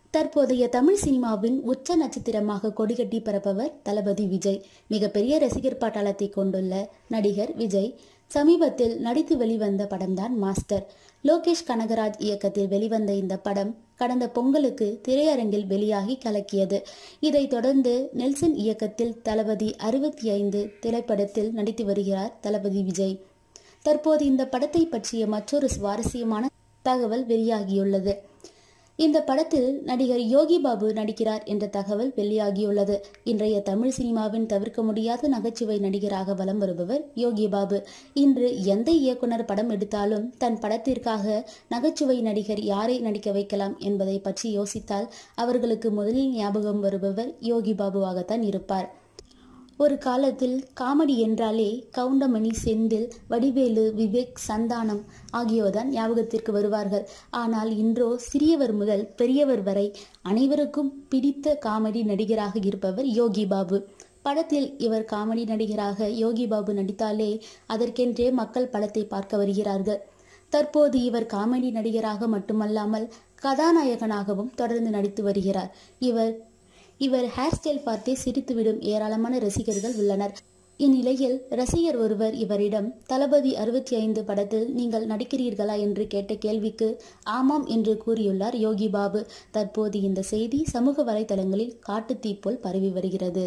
தற்போதைய தமிழ் சினிமாவின் உச்ச நட்சத்திரமாக கொடிகட்டி பரப்பவர் தளபதி விஜய் மிகப்பெரிய ரசிகர் பட்டாளத்தை கொண்டுள்ள நடிகர் விஜய் சமீபத்தில் நடித்து வெளிவந்த படம்தான் மாஸ்டர் லோகேஷ் கனகராஜ் இயக்கத்தில் வெளிவந்த இந்த படம் கடந்த பொங்கலுக்கு திரையரங்கில் வெளியாகி கலக்கியது இதைத் தொடர்ந்து நெல்சன் இயக்கத்தில் தளபதி அறுபத்தி ஐந்து திரைப்படத்தில் நடித்து வருகிறார் தளபதி விஜய் தற்போது இந்த படத்தை பற்றிய மற்றொரு சுவாரஸ்யமான தகவல் வெளியாகியுள்ளது இந்த படத்தில் நடிகர் யோகி பாபு நடிக்கிறார் என்ற தகவல் வெளியாகியுள்ளது இன்றைய தமிழ் சினிமாவின் தவிர்க்க முடியாத நகைச்சுவை நடிகராக வலம் வருபவர் யோகி பாபு இன்று எந்த இயக்குனர் படம் எடுத்தாலும் தன் படத்திற்காக நகைச்சுவை நடிகர் யாரை நடிக்க வைக்கலாம் என்பதை பற்றி யோசித்தால் அவர்களுக்கு முதலில் ஞாபகம் வருபவர் யோகி பாபுவாகத்தான் இருப்பார் ஒரு காலத்தில் காமெடி என்றாலே கவுண்டமணி செந்தில் வடிவேலு விவேக் சந்தானம் ஆகியோர்தான் ஞாபகத்திற்கு வருவார்கள் ஆனால் இன்றோ சிறியவர் முதல் பெரியவர் வரை அனைவருக்கும் பிடித்த காமெடி நடிகராக இருப்பவர் யோகி பாபு படத்தில் இவர் காமெடி நடிகராக யோகி பாபு நடித்தாலே அதற்கென்றே மக்கள் படத்தை பார்க்க வருகிறார்கள் தற்போது இவர் காமெடி நடிகராக மட்டுமல்லாமல் கதாநாயகனாகவும் தொடர்ந்து நடித்து வருகிறார் இவர் இவர் ஹேர் ஸ்டைல் பார்த்தே சிரித்துவிடும் ஏராளமான ரசிகர்கள் உள்ளனர் இந்நிலையில் ரசிகர் ஒருவர் இவரிடம் தளபதி அறுபத்தி ஐந்து படத்தில் நீங்கள் நடிக்கிறீர்களா என்று கேட்ட கேள்விக்கு ஆமாம் என்று கூறியுள்ளார் யோகி பாபு தற்போது இந்த செய்தி சமூக வலைதளங்களில் காட்டுத்தீ போல் பரவி வருகிறது